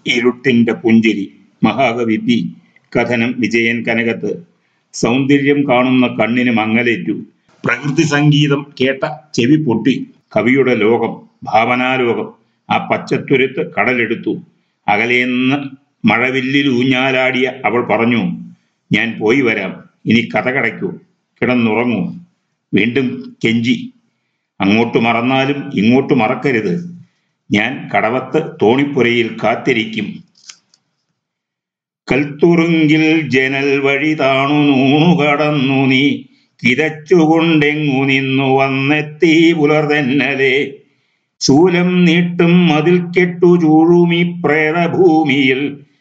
ഇരുട്ടിന്റെ പുഞ്ചിരി മഹാകവി പി കഥനം വിജയൻ കനകത്ത് സൗന്ദര്യം കാണുന്ന കണ്ണിന് മങ്ങലേറ്റു പ്രകൃതി സംഗീതം കേട്ട ചെവി പൊട്ടി കവിയുടെ ലോകം ഭാവനാലോകം ആ പച്ചത്തുരുത്ത് കടലെടുത്തു അകലേന്ന് മഴവില്ലിൽ ഊഞ്ഞാലാടിയ അവൾ പറഞ്ഞു ഞാൻ പോയി വരാം ഇനി കഥ കടയ്ക്കൂ കിടന്നുറങ്ങൂ വീണ്ടും കെഞ്ചി അങ്ങോട്ട് മറന്നാലും ഇങ്ങോട്ട് മറക്കരുത് ഞാൻ കടവത്ത് തോണിപ്പുരയിൽ കാത്തിരിക്കും കൽത്തുറുങ്കിൽ ജനൽ വഴി താണു നൂണു കടന്നു നീ കിതച്ചുകൊണ്ടെങ്ങു നിന്നു വന്നെത്തി പുലർതെന്നലെ ശൂലം നീട്ടും മതിൽ കെട്ടു ചൂഴുമി പ്രേതഭൂമിയിൽ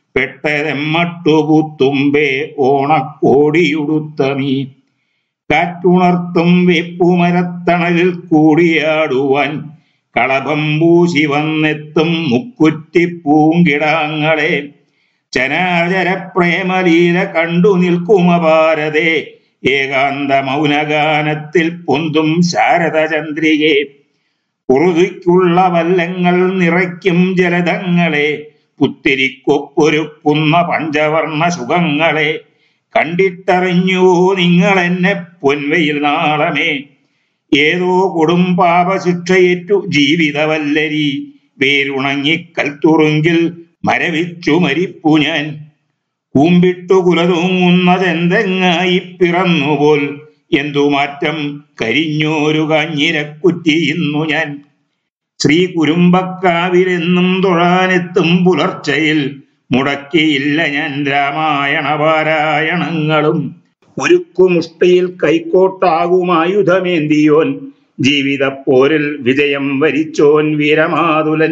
പെട്ടതെമ്മട്ടുപുത്തുമ്പേ ഓണക്കോടിയുടുത്ത നീ കാറ്റുണർത്തും വെപ്പുമരത്തണലിൽ കൂടിയാടുവാൻ കളഭം പൂശി വന്നെത്തും മുക്കുറ്റി പൂങ്കിടാങ്ങളെ ചനാചര പ്രേമലീല കണ്ടു നിൽക്കുമപാരതേ ഏകാന്ത മൗനഗാനത്തിൽ പൊന്തും ശാരദ ചന്ദ്രികെ കുറുതിക്കുള്ള വല്ലങ്ങൾ നിറയ്ക്കും ജലതങ്ങളെ പുത്തിരിക്കൊപ്പൊരുക്കുന്ന പഞ്ചവർണ്ണ സുഖങ്ങളെ കണ്ടിട്ടറിഞ്ഞു നിങ്ങൾ എന്നെ പൊൻവയിൽ നാളമേ ഏതോ കൊടും പാപശിക്ഷയേറ്റു ജീവിതവല്ലരി വേരുണങ്ങി കൽത്തുറുങ്കിൽ മരവിച്ചു മരിപ്പു ഞാൻ കൂമ്പിട്ടു കുലതൂങ്ങുന്നതെന്തെങ്ങായി പിറന്നുപോൽ എന്തു മാറ്റം കരിഞ്ഞോരു കാഞ്ഞിരക്കുറ്റിയുന്നു ഞാൻ ശ്രീ കുരുമ്പക്കാവിലെന്നും തൊഴാനെത്തും പുലർച്ചയിൽ മുടക്കിയില്ല ഞാൻ രാമായണ പാരായണങ്ങളും ഉരുക്കുമുഷ്ടിയിൽ കൈക്കോട്ടാകുമായുധമേന്തിയോൻ ജീവിതപ്പോരിൽ വിജയം വരിച്ചോൻ വീരമാതുലൻ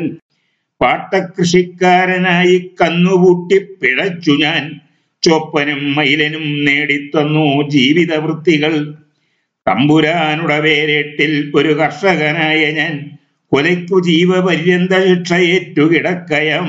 പാട്ടകൃഷിക്കാരനായി കന്നുകൂട്ടി പിഴച്ചു ഞാൻ ചോപ്പനും മയിലനും നേടിത്തന്നു ജീവിതവൃത്തികൾ തമ്പുരാനുടെ പേരേട്ടിൽ ഒരു കർഷകനായ ഞാൻ കൊലയ്ക്കു ജീവപര്യന്ത ശിക്ഷയേറ്റു കിടക്കയം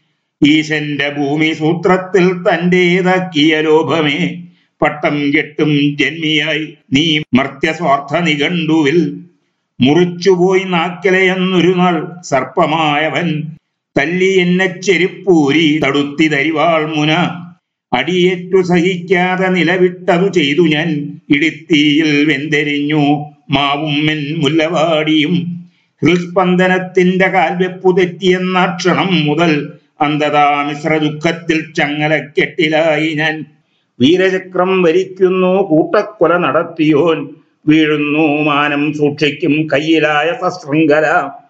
ഈശന്റെ ഭൂമി സൂത്രത്തിൽ തന്റേതാക്കിയ ലോഭമേ പട്ടം കെട്ടും ജന്മിയായി നീ മർത്യസ്വാർത്ഥ നിഘണ്ടുവിൽ മുറിച്ചുപോയി നാക്കലയെന്നൊരു നാൾ സർപ്പമായവൻ തല്ലി എന്നെ ചെരുപ്പൂരി തടുത്തി തരിവാൾ മുന അടിയേറ്റു സഹിക്കാതെ നിലവിട്ടതു ചെയ്തു ഞാൻ ഇടിത്തീയിൽ വെന്തെരിഞ്ഞു മാവും മെൻ മുല്ലവാടിയും ഹൃസ്പന്ദനത്തിന്റെ കാൽവെപ്പു തെറ്റിയെന്ന ക്ഷണം മുതൽ അന്ധതാ മിശ്ര ദുഃഖത്തിൽ ചങ്ങലക്കെട്ടിലായി ഞാൻ വീരചക്രം വരിക്കുന്നു കൂട്ടക്കൊല നടത്തിയോൻ വീഴുന്നു മാനം സൂക്ഷിക്കും കയ്യിലായ സശൃംഖല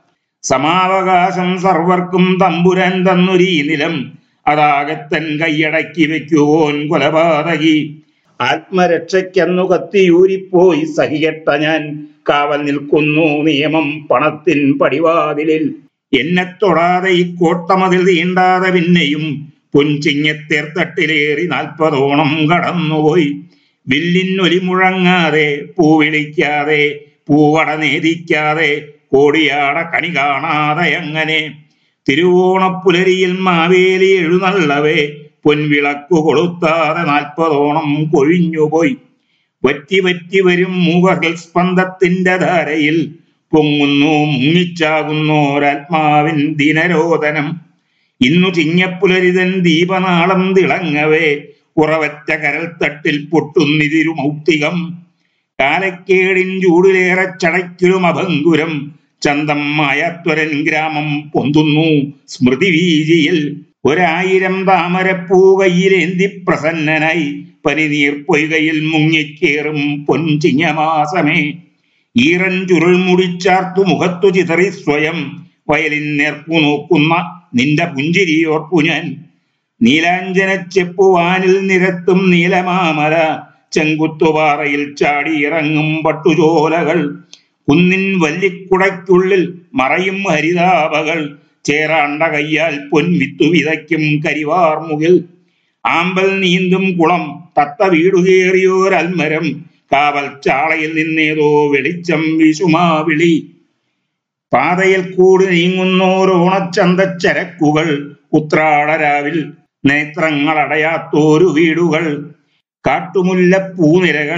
സമാവകാശം സർവർക്കും തമ്പുരാൻ തന്നൊരീ നിലം അതാകത്തൻ കൈയടക്കി വെക്കുവോൻ കൊലപാതകി ആത്മരക്ഷയ്ക്കന്നു കത്തിയൂരിപ്പോയി സഹികെട്ട ഞാൻ കാവൽ നിൽക്കുന്നു നിയമം പണത്തിൻ പടിവാതിലിൽ എന്നെ തൊടാതെ ഈ കോട്ടമതിൽ തീണ്ടാതെ പിന്നെയും പൊൻചിങ്ങത്തേർത്തട്ടിലേറി നാൽപ്പതോണം കടന്നുപോയി വില്ലിനൊലി മുഴങ്ങാതെ പൂവിളിക്കാതെ പൂവട നേദിക്കാതെ കോടിയാട കണി കാണാതെ അങ്ങനെ തിരുവോണപ്പുലരിയിൽ മാവേലി എഴുന്നള്ളവേ പൊൻവിളക്കു കൊളുത്താതെ നാൽപ്പതോണം കൊഴിഞ്ഞുപോയി വറ്റി വറ്റി വരും മുഖസ്പന്ദത്തിന്റെ ധാരയിൽ പൊങ്ങുന്നു മുങ്ങിച്ചാകുന്നോരാത്മാവിൻ ദിനരോധനം ഇന്നു ചിങ്ങപ്പുലരിതൻ ദീപനാളം തിളങ്ങവേ ഉറവറ്റ കരൽത്തട്ടിൽ പൊട്ടുന്നിതിരു മൗക്തികം കാലക്കേടിൻ ചൂടിലേറെ ചടയ്ക്കലും അഭങ്കുരം ചന്തം മായാത്വരൻ ഗ്രാമം പൊന്തുന്നു സ്മൃതി വീതിയിൽ ഒരായിരം താമരപ്പൂ കയ്യിലേന്തി പ്രസന്നനായി പനിനീർ പൊയ്കയിൽ മുങ്ങിക്കേറും പൊൻചിങ്ങമാസമേ ഈറൻ ചുരുൾ മുടിച്ചാർത്തു മുഖത്തു ചിതറി സ്വയം വയലിൻ നേർക്കു നോക്കുന്ന നിന്റെ പുഞ്ചിരിയോർപ്പു ഞാൻ നീലാഞ്ജന ചെപ്പുവാനിൽ നിരത്തും നീലമാമല ചെങ്കുത്തുപാറയിൽ ചാടിയിറങ്ങും പട്ടുചോലകൾ കുന്നിൻ വല്ലിക്കുടയ്ക്കുള്ളിൽ മറയും ഹരിതാപകൾ ചേറാണ്ട കയ്യാൽ പൊൻവിത്തു വിതയ്ക്കും കരിവാർമുകിൽ ആമ്പൽ നീന്തും കുളം തത്ത വീടുകേറിയോരൽമരം കാവൽ ചാളയിൽ നിന്നേതോ വെളിച്ചം വിശുമാവിളി പാതയിൽ കൂടി നീങ്ങുന്നോരോണച്ചന്തച്ചരക്കുകൾ ഉത്രാടരാവിൽ നേത്രങ്ങളടയാത്തോരു വീടുകൾ കാട്ടുമുല്ലപ്പൂനിരകൾ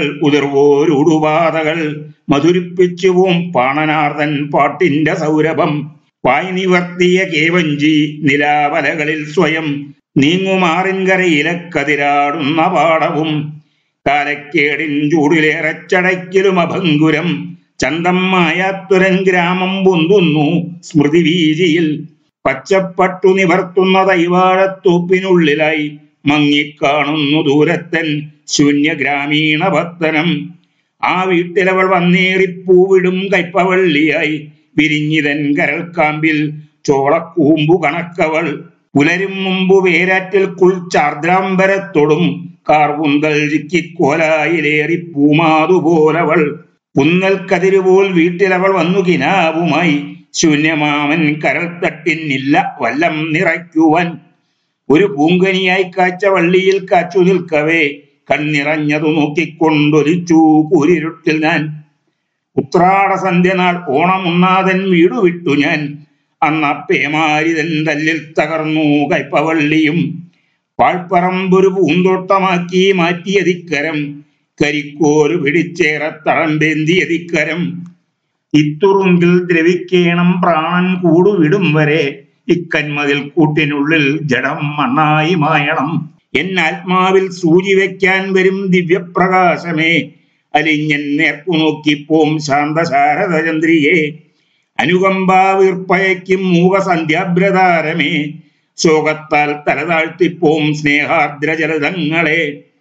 ഉതിർവോരുടുപാതകൾ മധുരിപ്പിച്ചുവും പാണനാർദൻ പാട്ടിന്റെ സൗരഭം വായ് നിവർത്തിയ കേവഞ്ചി നിലാവലകളിൽ സ്വയം നീങ്ങുമാറിൻകരയിലെ കതിരാടുന്ന പാടവും കാലക്കേടിൻ ചൂടിലേറച്ചടയ്ക്കലും അഭങ്കുരം ചന്തം മായാത്തുരൻ ഗ്രാമം പൊന്തുന്നു സ്മൃതി വീതിയിൽ പച്ചപ്പട്ടു നിവർത്തുന്ന തൈവാഴത്തോപ്പിനുള്ളിലായി മങ്ങിക്കാണുന്നു ദൂരത്തൻ ശൂന്യ ഗ്രാമീണ ഭക്തനം ആ വീട്ടിലവൾ വന്നേറിപ്പൂവിടും കൈപ്പവള്ളിയായി വിരിഞ്ഞിതൻ കരൽക്കാമ്പിൽ ചോളക്കൂമ്പു കണക്കവൾ പുലരും മുമ്പ് വേരാറ്റിൽ കുൾച്ചാർദ്രാംബരത്തൊടും കാർവുന്തൽ ചിക്കിക്കോലായിലേറി പൂമാതുപോലവൾ പുന്നൽ കതിരുപോൽ വീട്ടിലവൾ വന്നു കിനാവുമായി ശൂന്യമാമൻ കരൾത്തട്ടിന്നില്ല വല്ലം നിറയ്ക്കുവാൻ ഒരു പൂങ്കനിയായി കാച്ച വള്ളിയിൽ കാച്ചു നിൽക്കവേ കണ്ണിറഞ്ഞതു നോക്കിക്കൊണ്ടൊലിച്ചു കൂരിരുട്ടിൽ ഞാൻ ഉത്രാട സന്ധ്യനാൾ ഓണമുണ്ണാതൻ വീടു വിട്ടു ഞാൻ അന്നപ്പേമാരിതൻ തല്ലിൽ തകർന്നു കൈപ്പവള്ളിയും പാഴ്പ്പറമ്പൊരു പൂന്തോട്ടമാക്കി മാറ്റിയതിക്കരം കരിക്കോല് പിടിച്ചേറെ തഴമ്പേന്തിയതിക്കരം ഇത്തുറുങ്കിൽ ദ്രവിക്കേണം പ്രാണൻ കൂടുവിടും വരെ ഇക്കന്മതിൽ കൂട്ടിനുള്ളിൽ ജഡം മണ്ണായി മായണം എന്നാത്മാവിൽ സൂചി വെക്കാൻ വരും ദിവ്യപ്രകാശമേ അലിഞ്ഞൻ നേർക്കു നോക്കിപ്പോം ശാന്തശാരദചന്ദ്രിയെ അനുകമ്പാവീർപ്പയക്കും മൂകസന്ധ്യാഭ്രതാരമേ ശോകത്താൽ തലതാഴ്ത്തിപ്പോം സ്നേഹാർദ്രജലതങ്ങളെ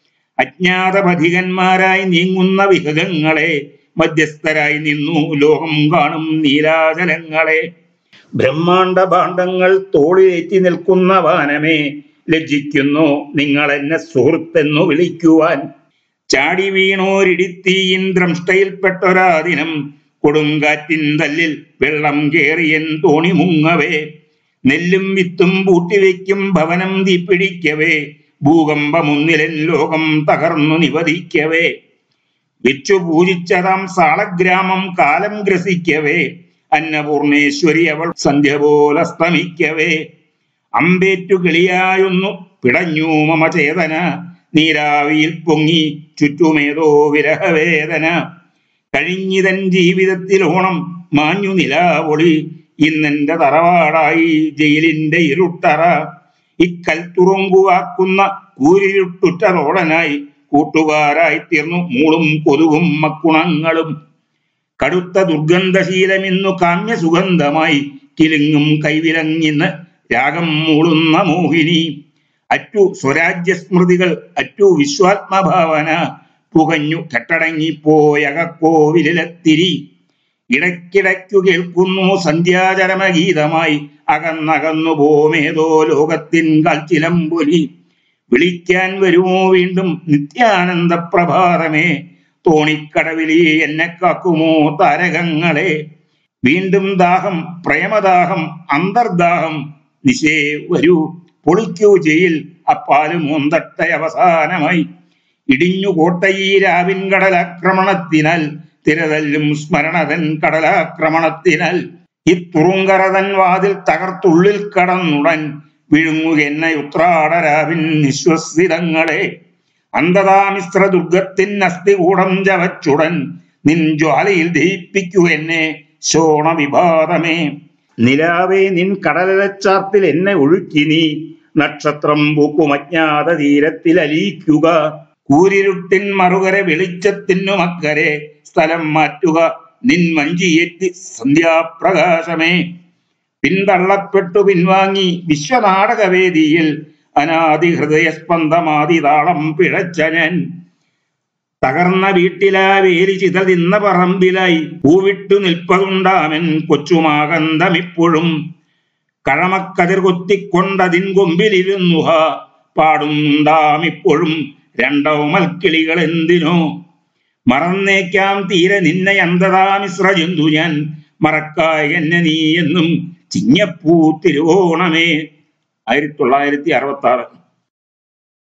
അജ്ഞാതപഥികന്മാരായി നീങ്ങുന്ന വിഹകങ്ങളെ മധ്യസ്ഥരായി നിന്നു ലോകം കാണും നീലാചലങ്ങളെ ബ്രഹ്മാണ്ട ഭാണ്ഡങ്ങൾ തോളിലേറ്റി നിൽക്കുന്ന വാനമേ ലജ്ജിക്കുന്നു നിങ്ങൾ എന്നെ സുഹൃത്തെന്നു വിളിക്കുവാൻ ചാടി വീണോരിടിത്തീയിൻ ദ്രംഷ്ടയിൽപ്പെട്ടൊരാദിനം കൊടുങ്കാറ്റിൻ തല്ലിൽ വെള്ളം കേറിയൻ തോണി മുങ്ങവേ നെല്ലും വിത്തും പൂട്ടിവെക്കും ഭവനം തീപ്പിടിക്കവേ ഭൂകമ്പമൊന്നിലൻ ലോകം തകർന്നു നിവദിക്കവേ വെച്ചു പൂജിച്ചതാം സാളഗ്രാമം കാലം ഗ്രസിക്കവേ അന്നപൂർണേശ്വരി അവൾ സന്ധ്യ പോലസ്തമിക്കവേ അമ്പേറ്റു കിളിയായൊന്നു പിടഞ്ഞു മമ ചേതന നീരാവിയിൽ പൊങ്ങി ചുറ്റുമേതോ വിരഹവേദന കഴിഞ്ഞിതൻ ജീവിതത്തിൽ ഓണം മാഞ്ഞു നിലാവൊളി ഇന്നെന്റെ തറവാടായി ജയിലിന്റെ ഇരുട്ടറ ഇക്കൽ തുറുങ്കുവാക്കുന്ന കൂരിരുട്ടുറ്റതോടനായി കൂട്ടുകാരായി തീർന്നു മൂളും കൊതുകും മക്കുണങ്ങളും കടുത്ത ദുർഗന്ധശീലമിന്നു കാമ്യ സുഗന്ധമായി കിലുങ്ങും കൈവിലങ്ങിന്ന് രാഗം മൂളുന്ന മോഹിനി അറ്റു സ്വരാജ്യസ്മൃതികൾ അറ്റു വിശ്വാത്മഭാവന പുകഞ്ഞു കെട്ടടങ്ങിപ്പോയകക്കോവിലെത്തിരി ഇടയ്ക്കിടയ്ക്കു കേൾക്കുന്നു സന്ധ്യാചരമഗീതമായി അകന്നകന്നു പോമേതോ ലോകത്തിൻ കാൽച്ചിലമ്പൊലി വിളിക്കാൻ വരുമോ വീണ്ടും നിത്യാനന്ദ പ്രഭാതമേ തോണിക്കടവിലി എന്നെ കാക്കുമോ താരകങ്ങളെ വീണ്ടും ദാഹം പ്രേമദാഹം അന്തർദാഹം നിശേ വരൂ പൊളിക്കൂ ജയിൽ അപ്പാലും ഒന്തട്ട അവസാനമായി ഇടിഞ്ഞു കോട്ടയി രാവിൻ കടലാക്രമണത്തിനാൽ തിരതല്ലും സ്മരണതൻ കടലാക്രമണത്തിനാൽ ഇത്തുറുങ്കരതൻ വാതിൽ തകർത്തുള്ളിൽ കടന്നുടൻ വിഴുങ്ങുകെന്ന ഉത്രാടരാവിൻ നിശ്വസിതങ്ങളെ അന്ധതാമിശ്ര ദുർഗത്തിൻ അസ്ഥികൂടം ചവച്ചുടൻ നിൻ ജ്വാലയിൽ ദഹിപ്പിക്കൂ എന്നെ ശോണ വിവാദമേ നിലാവേ നിൻ കടലച്ചാർത്തിൽ എന്നെ ഒഴുക്കി നീ നക്ഷത്രം പൂക്കും അജ്ഞാത തീരത്തിൽ അലിയിക്കുക കൂരിരുട്ടിൻ മറുകര വെളിച്ചത്തിനുമക്കരെ സ്ഥലം മാറ്റുക നിൻ മഞ്ചിയേറ്റി സന്ധ്യാപ്രകാശമേ പിന്തള്ളപ്പെട്ടു പിൻവാങ്ങി വിശ്വനാടകവേദിയിൽ അനാദി ഹൃദയസ്പന്ദമാതി താളം പിഴച്ച ഞാൻ തകർന്ന വീട്ടിലാ വേലി ചിതതിന്ന പറമ്പിലായി പൂവിട്ടു നിൽപ്പതുണ്ടാമൻ കൊച്ചുമാകന്തമിപ്പോഴും കഴമക്കതിർ കൊത്തിക്കൊണ്ടതിൻ കൊമ്പിലിരുന്നുഹ പാടുന്നുണ്ടാമിപ്പോഴും രണ്ടോമൽ കിളികൾ എന്തിനോ മറന്നേക്കാം തീരെ നിന്നെ അന്ധതാമിശ്ര ജന്തു ഞാൻ മറക്കായ എന്നെ നീ എന്നും ചിങ്ങപ്പൂ തിരുവോണമേ ആയിരത്തി തൊള്ളായിരത്തി അറുപത്തി ആറ്